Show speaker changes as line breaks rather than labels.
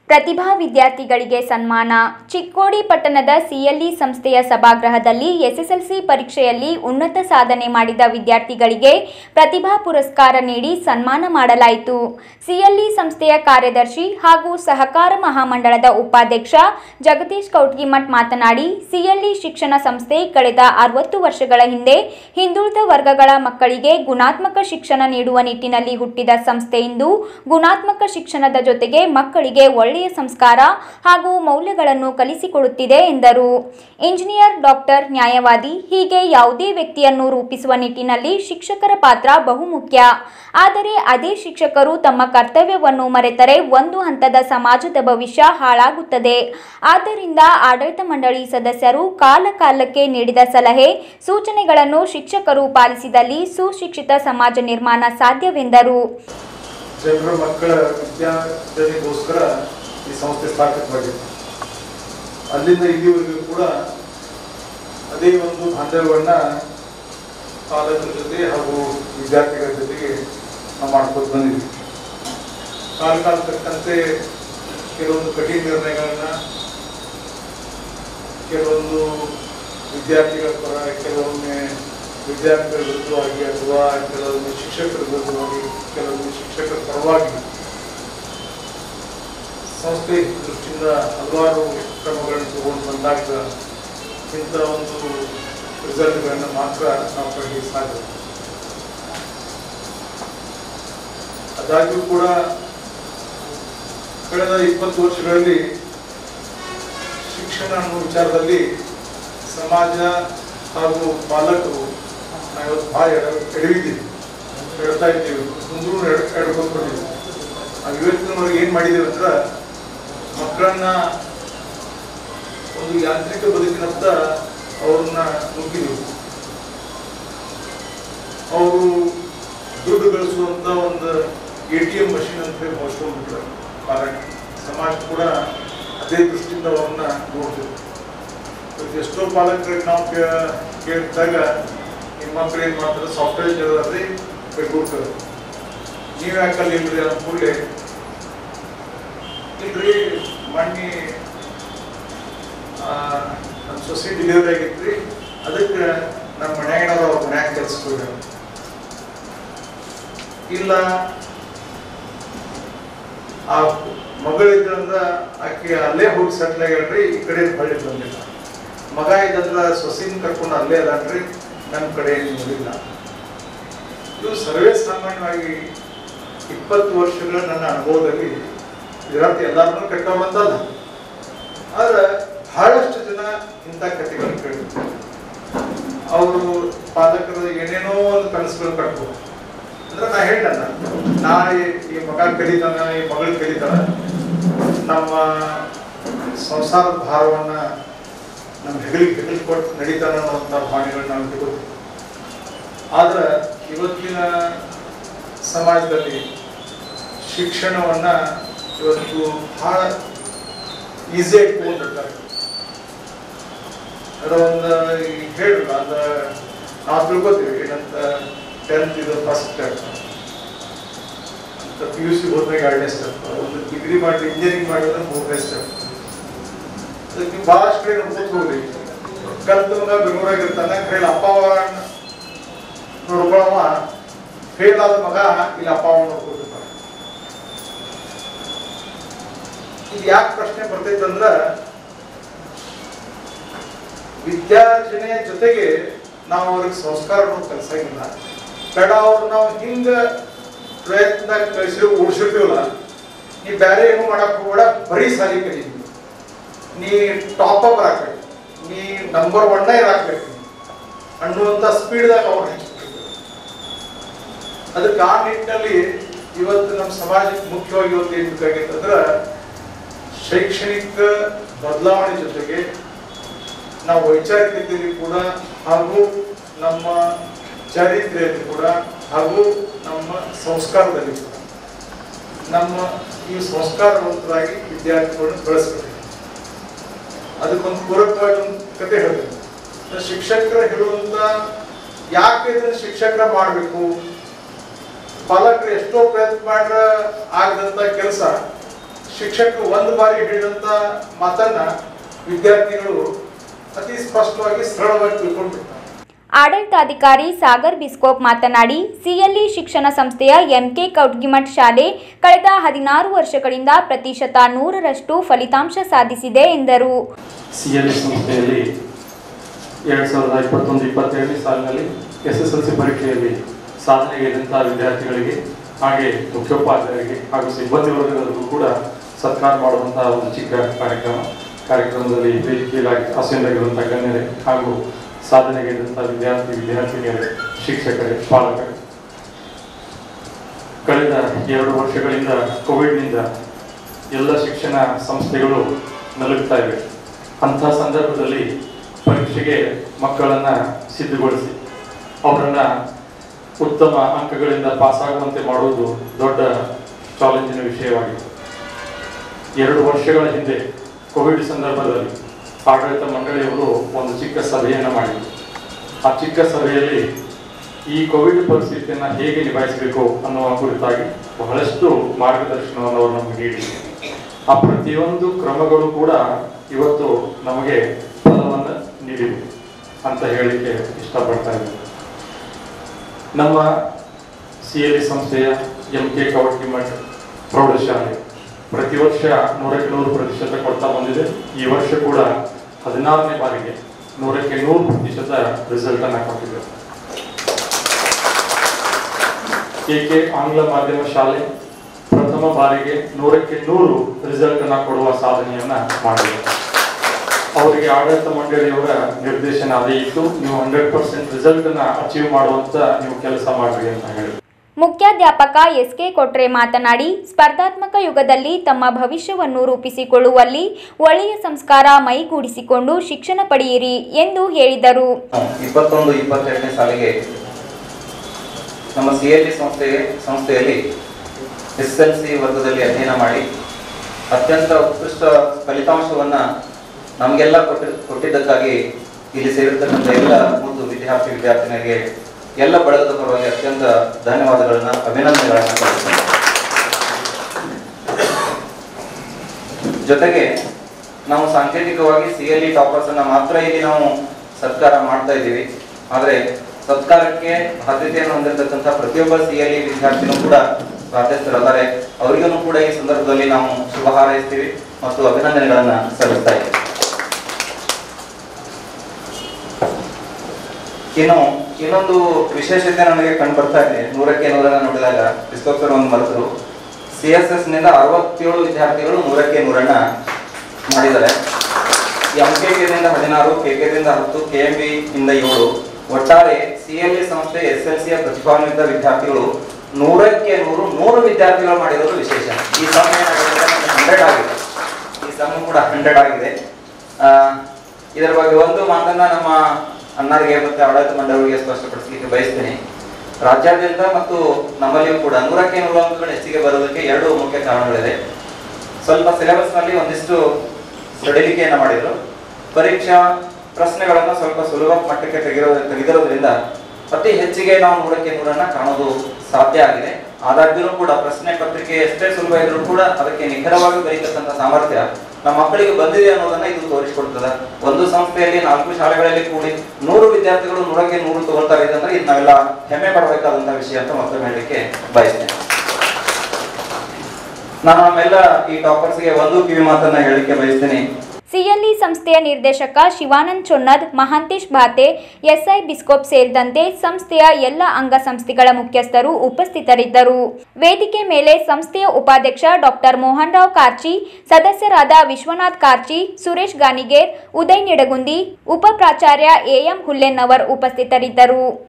ಪ್ರತಿಭಾ ವಿದ್ಯಾರ್ಥಿಗಳಿಗೆ ಸನ್ಮಾನ ಚಿಕ್ಕೋಡಿ ಪಟ್ಟಣದ ಸಿಎಲ್ಇ ಸಂಸ್ಥೆಯ ಸಭಾಗೃಹದಲ್ಲಿ ಎಸ್ಎಸ್ಎಲ್ಸಿ ಪರೀಕ್ಷೆಯಲ್ಲಿ ಉನ್ನತ ಸಾಧನೆ ಮಾಡಿದ ವಿದ್ಯಾರ್ಥಿಗಳಿಗೆ ಪ್ರತಿಭಾ ಪುರಸ್ಕಾರ ನೀಡಿ ಸನ್ಮಾನ ಮಾಡಲಾಯಿತು ಸಿಎಲ್ಇ ಸಂಸ್ಥೆಯ ಕಾರ್ಯದರ್ಶಿ ಹಾಗೂ ಸಹಕಾರ ಮಹಾಮಂಡಳದ ಉಪಾಧ್ಯಕ್ಷ ಜಗದೀಶ್ ಕೌಟ್ಗಿಮಠ್ ಮಾತನಾಡಿ ಸಿಎಲ್ಇ ಶಿಕ್ಷಣ ಸಂಸ್ಥೆ ಕಳೆದ ಅರವತ್ತು ವರ್ಷಗಳ ಹಿಂದೆ ಹಿಂದುಳಿದ ವರ್ಗಗಳ ಮಕ್ಕಳಿಗೆ ಗುಣಾತ್ಮಕ ಶಿಕ್ಷಣ ನೀಡುವ ನಿಟ್ಟಿನಲ್ಲಿ ಹುಟ್ಟಿದ ಸಂಸ್ಥೆ ಇಂದು ಗುಣಾತ್ಮಕ ಶಿಕ್ಷಣದ ಜೊತೆಗೆ ಮಕ್ಕಳಿಗೆ ಒಳ್ಳೆಯ ಸಂಸ್ಕಾರ ಹಾಗೂ ಮೌಲ್ಯಗಳನ್ನು ಕಲಿಸಿಕೊಡುತ್ತಿದೆ ಎಂದರು ಇಂಜಿನಿಯರ್ ಡಾಕ್ಟರ್ ನ್ಯಾಯವಾದಿ ಹೀಗೆ ಯಾವುದೇ ವ್ಯಕ್ತಿಯನ್ನು ರೂಪಿಸುವ ನಿಟ್ಟಿನಲ್ಲಿ ಶಿಕ್ಷಕರ ಪಾತ್ರ ಬಹುಮುಖ್ಯ ಆದರೆ ಅದೇ ಶಿಕ್ಷಕರು ತಮ್ಮ ಕರ್ತವ್ಯವನ್ನು ಮರೆತರೆ ಒಂದು ಹಂತದ ಸಮಾಜದ ಭವಿಷ್ಯ ಹಾಳಾಗುತ್ತದೆ ಆದ್ದರಿಂದ ಆಡಳಿತ ಮಂಡಳಿ ಸದಸ್ಯರು ಕಾಲ ಕಾಲಕ್ಕೆ ನೀಡಿದ ಸಲಹೆ ಸೂಚನೆಗಳನ್ನು ಶಿಕ್ಷಕರು ಪಾಲಿಸಿದಲ್ಲಿ ಸುಶಿಕ್ಷಿತ ಸಮಾಜ ನಿರ್ಮಾಣ ಸಾಧ್ಯವೆಂದರು
ಜನರ ಮಕ್ಕಳ ವಿದ್ಯಾರ್ಜನೆಗೋಸ್ಕರ ಈ ಸಂಸ್ಥೆ ಸ್ಥಾಪಿತವಾಗಿದೆ ಅಲ್ಲಿಂದ ಇಲ್ಲಿವರೆಗೂ ಕೂಡ ಅದೇ ಒಂದು ಬಾಂಧವ್ಯವನ್ನ ಪಾಲಕರ ಜೊತೆ ಹಾಗೂ ವಿದ್ಯಾರ್ಥಿಗಳ ಜೊತೆಗೆ ನಾವು ಮಾಡ್ಕೊಂಡು ಬಂದಿದ್ವಿ ಕಾಲ ಕಾಲ ತಕ್ಕಂತೆ ಕೆಲವೊಂದು ಕಠಿಣ ನಿರ್ಣಯಗಳನ್ನ ಕೆಲವೊಂದು ವಿದ್ಯಾರ್ಥಿಗಳ ಪರ ಕೆಲವೊಮ್ಮೆ ವಿದ್ಯಾರ್ಥಿಗಳ ವಿರುದ್ಧವಾಗಿ ಅಥವಾ ಕೆಲವೊಮ್ಮೆ ಶಿಕ್ಷಕರ ವಿರುದ್ಧವಾಗಿ ಕೆಲವೊಮ್ಮೆ ಶಿಕ್ಷಕರ ಪರವಾಗಿ ಸಂಸ್ಥೆ ದೃಷ್ಟಿಯಿಂದ ಹಲವಾರು ಕ್ರಮಗಳನ್ನು ತಗೊಂಡು ಬಂದಾಗ ಇಂಥ ಒಂದು ರಿಸಲ್ಟ್ಗಳನ್ನು ಮಾತ್ರ ನಾವು ಪಡೆಯಲಿಕ್ಕೆ ಸಾಧ್ಯ ಆದಾಗ್ಯೂ ಕೂಡ ಕಳೆದ ಇಪ್ಪತ್ತು ವರ್ಷಗಳಲ್ಲಿ ಶಿಕ್ಷಣ ಅನ್ನೋ ವಿಚಾರದಲ್ಲಿ ಸಮಾಜ ಹಾಗೂ ಪಾಲಕರು ನಾವು ಇವತ್ತು ಭಾಳ ಎಡ ಎಡವಿದ್ದೀವಿ ಎಡ್ತಾ ಇದ್ದೀವಿ ಮುಂದೂ ಎಡ್ಕೊಂಡು ಬಂದಿದ್ದೀವಿ ನಾವು ಇವತ್ತಿನವರೆಗೆ ಏನು ಮಾಡಿದ್ದೀವಿ ಅಂದ್ರೆ ಮಕ್ಕಳನ್ನ ಒಂದು ಯಾಂತ್ರಿಕ ಬದುಕಿನತ್ತ ಅವ್ರನ್ನ ನುಗ್ಗಿದೆವು ಅವರು ದುಡ್ಡು ಗಳಿಸುವಂತ ಒಂದು ಎ ಟಿ ಎಂ ಮಷಿನ್ ಅಂತ ಹೇಳಿ ಹೊಸ್ಕೊಂಡ್ಬಿಟ್ರೆ ಪಾಲಕ ಸಮಾಜ ಕೂಡ ಅದೇ ದೃಷ್ಟಿಯಿಂದ ಅವ್ರನ್ನ ನೋಡ್ತೀವಿ ಇವತ್ತು ಎಷ್ಟೋ ಪಾಲಕರಿಗೆ ನಾವು ಕೇ- ಕೇಳಿದಾಗ ನಿಮ್ಮ ಮಕ್ಕಳು ಏನು ಮಾಡ್ತಾರೆ ಸಾಫ್ಟ್ವೇರ್ ಇಂಜಿನಿಯರ್ ಬೆಂಗಳೂರು ನೀವು ಯಾಕಲ್ಲಿ ಇಲ್ರಿ ಅನ್ನೋ ಕೂಡಲೇ ಇಲ್ರಿ ಮಣ್ಣಿ ನಮ್ಮ ಸೊಸೆ ಡೆಲಿವರಿ ಆಗಿತ್ರಿ ಅದಕ್ಕೆ ನಮ್ಮ ಮನ್ಯಾಗ ಅವ್ರ ಮನ್ಯಾಗ ಕೆಲ್ಸಕ್ಕೆ ಹೋಗ್ಯಾರ ಇಲ್ಲ ಆ ಮಗಳಿದ್ರಂದ್ರ ಆಕೆ ಅಲ್ಲೇ ಹೋಗಿ ಸೆಟ್ಲ್ ಆಗ್ಯಾಳ್ರಿ ಈ ಕಡೆ ಹೊಳ್ಳಿ ಬಂದಿಲ್ಲ ಮಗ ಇದ್ದಂದ್ರ ಸೊಸಿನ ಕರ್ಕೊಂಡು ಅಲ್ಲೇ ಅದಾನ್ರಿ ನನ್ನ ಕಡೆ ಏನು ನೋಡಿಲ್ಲ ಇದು ಸರ್ವೇ ಸಾಮಾನ್ಯವಾಗಿ ಇಪ್ಪತ್ತು ವರ್ಷಗಳ ನನ್ನ ಅನುಭವದಲ್ಲಿ ಇದರರ್ಥ ಎಲ್ಲರನ್ನೂ ಕೆಟ್ಟವಂತಲ್ಲ ಆದ್ರೆ ಬಹಳಷ್ಟು ಜನ ಇಂಥ ಕಥೆಗಳನ್ನು ಕೇಳಿರ್ತಾರೆ ಅವರು ಪಾಲಕರು ಏನೇನೋ ಒಂದು ಕನಸುಗಳು ಕಟ್ಬೋದು ಅಂದ್ರೆ ನಾ ಹೇಳಣ್ಣ ನಾಳೆ ಈ ಮಗ ಕಲಿತಾನ ಈ ಮಗಳು ಕಲಿತಾನ ನಮ್ಮ ಸಂಸಾರದ ಭಾರವನ್ನ ನಮ್ಮ ಹೆಗಲಿಗೆ ಹೆಗಲಿಗೆ ಕೊಟ್ಟು ನಡೀತಾನ ಅನ್ನೋಂಥ ಭಾವನೆಗಳನ್ನ ನಾವು ಇಟ್ಕೋತೀವಿ ಆದ್ರೆ ಇವತ್ತಿನ ಸಮಾಜದಲ್ಲಿ ಶಿಕ್ಷಣವನ್ನ ಇವತ್ತು ಬಹಳ ಈಸಿಯಾಗಿ ತಗೊಂಡಿರ್ತಾರೆ ಅದೊಂದು ಹೇಳಿಲ್ಲ ಅದ ನಾವು ತಿಳ್ಕೊತೀವಿ ಏನಂತ ಟೆಂತ್ ಇದು ಫಸ್ಟ್ ಸ್ಟೆಪ್ ಅಂತ ಪಿ ಯು ಸಿ ಹೋದ್ಮೇಲೆ ಎರಡನೇ ಸ್ಟೆಪ್ ಒಂದು ಡಿಗ್ರಿ ಮಾಡಿ ಇಂಜಿನಿಯರಿಂಗ್ ಮಾಡಿದ್ರೆ ಮೂರನೇ ಸ್ಟೆಪ್ ಅದಕ್ಕೆ ಭಾಳಷ್ಟು ಕಡೆ ನೋಡ್ಕೊತ ಹೋಗ್ರಿ ಕಲ್ತ ಮಗ ಬೆಂಗಳೂರಾಗ ಇರ್ತಾನೆ ಕೈಲಿ ಅಪ್ಪ ಅವರ ನೋಡ್ಕೊಳವ ಫೇಲ್ ಆದ ಮಗ ಇಲ್ಲಿ ಅಪ್ಪ ಅವ ನೋಡ್ಕೊತಿರ್ತಾನೆ ಇದು ಯಾಕೆ ಪ್ರಶ್ನೆ ಬರ್ತೈತಂದ್ರ ವಿದ್ಯಾರ್ಜನೆ ಜೊತೆಗೆ ನಾವು ಅವ್ರಿಗೆ ಸಂಸ್ಕಾರ ಕಲ್ಸಂಗಿಲ್ಲ ಬೇಡ ಅವ್ರು ನಾವು ಹಿಂಗ ಪ್ರಯತ್ನ ಕಳಿಸಿ ಉಳಿಸಿರ್ತೀವಲ್ಲ ನೀ ಬೇರೆ ಏನು ಮಾಡಕ್ ಹೋಗ್ಬೇಡ ಬರೀ ಸಾಲಿ ಕಲೀನಿ ನೀ ಟಾಪ್ ಅಪ್ ಹಾಕ್ಬೇಕು ನೀ ನಂಬರ್ ಒನ್ ಇರಾಕ್ಬೇಕು ಅನ್ನುವಂಥ ಸ್ಪೀಡ್ದಾಗ ಅವ್ರು ಹೆಚ್ಚಿಬಿಟ್ಟಿದ್ರು ಅದಕ್ಕೆ ಆ ನಿಟ್ಟಿನಲ್ಲಿ ಇವತ್ತು ನಮ್ಮ ಸಮಾಜಕ್ಕೆ ಮುಖ್ಯವಾಗಿ ಇವತ್ತು ಏನ್ ಬೇಕಾಗಿತ್ತು ಅಂದ್ರೆ ಶೈಕ್ಷಣಿಕ ಬದಲಾವಣೆ ಜೊತೆಗೆ ನಾವು ವೈಚಾರಿಕತೆಯಲ್ಲಿ ಕೂಡ ಹಾಗೂ ನಮ್ಮ ಚಾರಿತ್ರ್ಯದಲ್ಲಿ ಕೂಡ ಹಾಗೂ ನಮ್ಮ ಸಂಸ್ಕಾರದಲ್ಲಿ ಕೂಡ ನಮ್ಮ ಈ ಸಂಸ್ಕಾರವಂತರಾಗಿ ವಿದ್ಯಾರ್ಥಿಗಳನ್ನು ಬೆಳೆಸ್ಬೇಕು ಅದಕ್ಕೊಂದು ಪೂರಕವಾಗಿ ಒಂದು ಕತೆ ಹೇಳ್ಬೇಕು ಶಿಕ್ಷಕರು ಹೇಳುವಂತ ಯಾಕೆ ಇದನ್ನ ಶಿಕ್ಷಕರ ಮಾಡಬೇಕು ಪಾಲಕರು ಎಷ್ಟೋ ಪ್ರಯತ್ನ ಮಾಡ್ರ ಆಗದಂತ ಕೆಲಸ ಶಿಕ್ಷಕರು ಒಂದು ಬಾರಿ ಹೇಳಿದಂತ ಮಾತನ್ನ ವಿದ್ಯಾರ್ಥಿಗಳು ಅತಿ ಸ್ಪಷ್ಟವಾಗಿ ಸರಳವಾಗಿ ತಿಳ್ಕೊಂಡ್ಬಿಡ್ತಾರೆ
ಆಡಳಿತಾಧಿಕಾರಿ ಸಾಗರ್ ಬಿಸ್ಕೋಪ್ ಮಾತನಾಡಿ ಸಿಎಲ್ಇ ಶಿಕ್ಷಣ ಸಂಸ್ಥೆಯ ಎಂಕೆ ಕೌಟ್ಗಿಮಠ್ ಶಾಲೆ ಕಳೆದ ಹದಿನಾರು ವರ್ಷಗಳಿಂದ ಪ್ರತಿಶತ ನೂರರಷ್ಟು ಫಲಿತಾಂಶ ಸಾಧಿಸಿದೆ ಎಂದರು
ಸಿ ಎಲ್ ಸಂಸ್ಥೆಯಲ್ಲಿ ಎರಡು ಸಾವಿರದ ಇಪ್ಪತ್ತೊಂದು ಇಪ್ಪತ್ತೆರಡನೇ ಸಾಲಿನಲ್ಲಿ ಎಸ್ ಎಸ್ ಎಲ್ ಸಿ ಪರೀಕ್ಷೆಯಲ್ಲಿ ಸಾಧನೆಗೈದಂತಹ ವಿದ್ಯಾರ್ಥಿಗಳಿಗೆ ಹಾಗೆ ಮುಖ್ಯೋಪಾಧ್ಯಾಯರಿಗೆ ಹಾಗೂ ಸಿಬ್ಬಂದಿ ವರ್ಗದವರಿಗೂ ಕೂಡ ಸತ್ಕಾರ ಮಾಡುವಂತಹ ಒಂದು ಚಿಕ್ಕ ಕಾರ್ಯಕ್ರಮ ಕಾರ್ಯಕ್ರಮದಲ್ಲಿ ವೇದಿಕೆಯಲ್ಲಿ ಆಸೀನರಾಗಿರುವಂಥ ಗಣ್ಯರೇ ಹಾಗೂ ಸಾಧನೆಗೈದಂಥ ವಿದ್ಯಾರ್ಥಿ ವಿದ್ಯಾರ್ಥಿನಿಯರೇ ಶಿಕ್ಷಕರೇ ಪಾಲಕರೇ ಕಳೆದ ಎರಡು ವರ್ಷಗಳಿಂದ ಕೋವಿಡ್ನಿಂದ ಎಲ್ಲ ಶಿಕ್ಷಣ ಸಂಸ್ಥೆಗಳು ನಲುಗ್ತಾ ಇವೆ ಅಂಥ ಸಂದರ್ಭದಲ್ಲಿ ಪರೀಕ್ಷೆಗೆ ಮಕ್ಕಳನ್ನ ಸಿದ್ಧಗೊಳಿಸಿ ಅವರನ್ನ ಉತ್ತಮ ಅಂಕಗಳಿಂದ ಪಾಸಾಗುವಂತೆ ಮಾಡುವುದು ದೊಡ್ಡ ಚಾಲೆಂಜಿನ ವಿಷಯವಾಗಿದೆ ಎರಡು ವರ್ಷಗಳ ಹಿಂದೆ ಕೋವಿಡ್ ಸಂದರ್ಭದಲ್ಲಿ ಆಡಳಿತ ಮಂಡಳಿಯವರು ಒಂದು ಚಿಕ್ಕ ಸಭೆಯನ್ನು ಮಾಡಿದರು ಆ ಚಿಕ್ಕ ಸಭೆಯಲ್ಲಿ ಈ ಕೋವಿಡ್ ಪರಿಸ್ಥಿತಿಯನ್ನು ಹೇಗೆ ನಿಭಾಯಿಸಬೇಕು ಅನ್ನುವ ಕುರಿತಾಗಿ ಬಹಳಷ್ಟು ಮಾರ್ಗದರ್ಶನವನ್ನು ಅವರು ನಮಗೆ ನೀಡಿ ಆ ಪ್ರತಿಯೊಂದು ಕ್ರಮಗಳು ಕೂಡ ಇವತ್ತು ನಮಗೆ ಫಲವನ್ನು ನೀಡಿವೆ ಅಂತ ಹೇಳಲಿಕ್ಕೆ ಇಷ್ಟಪಡ್ತಾ ಇದ್ದೀನಿ ನಮ್ಮ ಸಿ ಎಲ್ ಸಂಸ್ಥೆಯ ಎಂ ಕೆ ಕವಟಿಮಠ್ ಪ್ರೌಢಶಾಲೆ ಪ್ರತಿ ವರ್ಷ ನೂರಕ್ಕೆ ನೂರು ಪ್ರತಿಶತ ಕೊಡ್ತಾ ಬಂದಿದೆ ಈ ವರ್ಷ ಕೂಡ ಹದಿನಾರನೇ ಬಾರಿಗೆ ನೂರಕ್ಕೆ ನೂರು ಪ್ರತಿಶತ ರಿಸಲ್ಟ್ ಅನ್ನ ಕೊಟ್ಟಿದೆ ಕೆಕೆ ಆಂಗ್ಲ ಮಾಧ್ಯಮ ಶಾಲೆ ಪ್ರಥಮ ಬಾರಿಗೆ ನೂರಕ್ಕೆ ನೂರು ರಿಸಲ್ಟ್ ಅನ್ನ ಕೊಡುವ ಸಾಧನೆಯನ್ನ ಮಾಡಿದೆ ಅವರಿಗೆ ಆಡಳಿತ ಮಂಡಳಿಯವರ ನಿರ್ದೇಶನ ಅದೇ ಇತ್ತು ನೀವು ಹಂಡ್ರೆಡ್ ಪರ್ಸೆಂಟ್ ರಿಸಲ್ಟ್ ಅನ್ನ ಅಚೀವ್ ಮಾಡುವಂತ ನೀವು ಕೆಲಸ ಮಾಡ್ರಿ ಅಂತ ಹೇಳಿ
ಮುಖ್ಯಾಧ್ಯಾಪಕ ಎಸ್ಕೆ ಕೊಟ್ರೆ ಮಾತನಾಡಿ ಸ್ಪರ್ಧಾತ್ಮಕ ಯುಗದಲ್ಲಿ ತಮ್ಮ ಭವಿಷ್ಯವನ್ನು ರೂಪಿಸಿಕೊಳ್ಳುವಲ್ಲಿ ಒಳ್ಳೆಯ ಸಂಸ್ಕಾರ ಮೈಗೂಡಿಸಿಕೊಂಡು ಶಿಕ್ಷಣ ಪಡೆಯಿರಿ ಎಂದು ಹೇಳಿದರು
ಇಪ್ಪತ್ತೊಂದು ಇಪ್ಪತ್ತೆರಡನೇ ಸಾಲಿಗೆ ನಮ್ಮ ಸಿ ಎಲ್ ಸಂಸ್ಥೆ ಸಂಸ್ಥೆಯಲ್ಲಿ ಎಸ್ ಎಲ್ ಸಿ ವರ್ಗದಲ್ಲಿ ಅಧ್ಯಯನ ಮಾಡಿ ಅತ್ಯಂತ ಉತ್ಕೃಷ್ಟ ಫಲಿತಾಂಶವನ್ನ ನಮಗೆಲ್ಲ ಕೊಟ್ಟಿ ಕೊಟ್ಟಿದ್ದಕ್ಕಾಗಿ ಇಲ್ಲಿ ಸೇರಿರ್ತಕ್ಕಂಥ ಎಲ್ಲ ಮುದ್ದು ವಿದ್ಯಾರ್ಥಿ ವಿದ್ಯಾರ್ಥಿನಿಯರಿಗೆ ಎಲ್ಲ ಬಳಗದ ಪರವಾಗಿ ಅತ್ಯಂತ ಧನ್ಯವಾದಗಳನ್ನ ಅಭಿನಂದನೆಗಳನ್ನ ಸಲ್ಲಿಸ್ತೇನೆ ಜೊತೆಗೆ ನಾವು ಸಾಂಕೇತಿಕವಾಗಿ ಸಿ ಎಲ್ ಇ ಟಾಪರ್ಸ್ ಅನ್ನ ಮಾತ್ರ ಇಲ್ಲಿ ನಾವು ಸತ್ಕಾರ ಮಾಡ್ತಾ ಇದ್ದೀವಿ ಆದ್ರೆ ಸತ್ಕಾರಕ್ಕೆ ಆದ್ಯತೆಯನ್ನು ಹೊಂದಿರತಕ್ಕಂಥ ಪ್ರತಿಯೊಬ್ಬ ಸಿ ಎಲ್ ಇ ವಿದ್ಯಾರ್ಥಿನೂ ಕೂಡ ಬಾಧ್ಯಸ್ಥರದ್ದಾರೆ ಅವರಿಗೂ ಕೂಡ ಈ ಸಂದರ್ಭದಲ್ಲಿ ನಾವು ಶುಭ ಹಾರೈಸ್ತೀವಿ ಮತ್ತು ಅಭಿನಂದನೆಗಳನ್ನ ಸಲ್ಲಿಸ್ತಾ ಇದ್ದೀವಿ ಇನ್ನು ಇನ್ನೊಂದು ವಿಶೇಷತೆ ನನಗೆ ಕಂಡು ಬರ್ತಾ ಇದೆ ನೂರಕ್ಕೆ ನೂರನ್ನ ನೋಡಿದಾಗ ಕ್ರಿಸ್ತೋಫರ್ ಒಂದು ಮರೆತರು ಸಿ ಎಸ್ ಎಸ್ ನಿಂದ ಅರವತ್ತೇಳು ವಿದ್ಯಾರ್ಥಿಗಳು ನೂರಕ್ಕೆ ನೂರನ್ನ ಮಾಡಿದ್ದಾರೆ ಎಂ ಕೆ ದಿಂದ ಹದಿನಾರು ಕೆ ಕೆ ದಿಂದ ಹತ್ತು ಕೆ ಎಂ ಬಿ ಇಂದ ಏಳು ಒಟ್ಟಾರೆ ಸಿ ಎಲ್ ಇ ಸಂಸ್ಥೆ ಎಸ್ ಎಲ್ ಸಿಯ ಪ್ರತಿಭಾನ್ವಿತ ವಿದ್ಯಾರ್ಥಿಗಳು ನೂರಕ್ಕೆ ನೂರು ನೂರು ವಿದ್ಯಾರ್ಥಿಗಳು ಮಾಡಿರೋದು ವಿಶೇಷ ಈ ಸಮ್ ಹಂಡ್ರೆಡ್ ಆಗಿದೆ ಈ ಸಮ್ ಕೂಡ ಹಂಡ್ರೆಡ್ ಆಗಿದೆ ಆ, ಇದರ ಬಗ್ಗೆ ಒಂದು ಮಾತನ್ನ ನಮ್ಮ ಅಣ್ಣರಿಗೆ ಮತ್ತೆ ಆಡಳಿತ ಮಂಡಳಿಗೆ ಸ್ಪಷ್ಟಪಡಿಸಲಿಕ್ಕೆ ಬಯಸ್ತೀನಿ ರಾಜ್ಯಾದ್ಯಂತ ಮತ್ತು ನಮ್ಮಲ್ಲಿಯೂ ಕೂಡ ನೂರಕ್ಕೆ ನೂರು ಅಂಕಗಳು ಹೆಚ್ಚಿಗೆ ಬರೋದಕ್ಕೆ ಎರಡು ಮುಖ್ಯ ಕಾರಣಗಳಿದೆ ಸ್ವಲ್ಪ ಸಿಲೆಬಸ್ ನಲ್ಲಿ ಒಂದಿಷ್ಟು ಸಡಿಲಿಕೆಯನ್ನ ಮಾಡಿದ್ರು ಪರೀಕ್ಷಾ ಪ್ರಶ್ನೆಗಳನ್ನ ಸ್ವಲ್ಪ ಸುಲಭ ಮಟ್ಟಕ್ಕೆ ತೆಗೆರೋ ತೆಗೆದಿರೋದ್ರಿಂದ ಅತಿ ಹೆಚ್ಚಿಗೆ ನಾವು ನೂರಕ್ಕೆ ನೂರನ್ನ ಕಾಣೋದು ಸಾಧ್ಯ ಆಗಿದೆ ಆದಾಗ್ಯೂ ಕೂಡ ಪ್ರಶ್ನೆ ಪತ್ರಿಕೆ ಎಷ್ಟೇ ಸುಲಭ ಇದ್ರೂ ಕೂಡ ಅದಕ್ಕೆ ನಿಖರವಾಗಿ ಬರೀತಕ್ಕಂಥ ಸಾಮರ್ಥ್ಯ ನಮ್ಮ ಮಕ್ಕಳಿಗೆ ಬಂದಿದೆ ಅನ್ನೋದನ್ನ ಇದು ತೋರಿಸಿಕೊಡ್ತದೆ ಒಂದು ಸಂಸ್ಥೆಯಲ್ಲಿ ನಾಲ್ಕು ಶಾಲೆಗಳಲ್ಲಿ ಕೂಡಿ ನೂರು ವಿದ್ಯಾರ್ಥಿಗಳು ನೂರಕ್ಕೆ ನೂರು ತಗೊಳ್ತಾ ಇದೆ ಅಂದ್ರೆ ಇದು ನಾವೆಲ್ಲ ಹೆಮ್ಮೆ ಪಡಬೇಕಾದಂತಹ ವಿಷಯ ಅಂತ ಮತ್ತೊಮ್ಮೆ ಹೇಳಲಿಕ್ಕೆ ಬಯಸ್ತೇನೆ ನಾನು ನಮ್ಮೆಲ್ಲ ಈ ಟಾಪರ್ಸ್ಗೆ ಒಂದು ಕಿವಿ ಮಾತನ್ನ ಹೇಳಲಿಕ್ಕೆ ಬಯಸ್ತೇನೆ
ಸಿಎಲ್ಇ ಸಂಸ್ಥೆಯ ನಿರ್ದೇಶಕ ಶಿವಾನಂದ್ ಚೊನ್ನದ್ ಮಹಾಂತೇಶ್ ಭಾತೆ ಎಸ್ಐ ಬಿಸ್ಕೋಪ್ ಸೇರಿದಂತೆ ಸಂಸ್ಥೆಯ ಎಲ್ಲ ಅಂಗಸಂಸ್ಥೆಗಳ ಮುಖ್ಯಸ್ಥರು ಉಪಸ್ಥಿತರಿದ್ದರು ವೇದಿಕೆ ಮೇಲೆ ಸಂಸ್ಥೆಯ ಉಪಾಧ್ಯಕ್ಷ ಡಾಕ್ಟರ್ ಮೋಹನ್ ರಾವ್ ಕಾರ್ಚಿ ಸದಸ್ಯರಾದ ವಿಶ್ವನಾಥ್ ಕಾರ್ಚಿ ಸುರೇಶ್ ಗಾನಿಗೇರ್ ಉದಯ್ ನಿಡಗುಂದಿ ಉಪ ಪ್ರಾಚಾರ್ಯ ಎಎಂ ಹುಲ್ಲೆನ್ನವರ್ ಉಪಸ್ಥಿತರಿದ್ದರು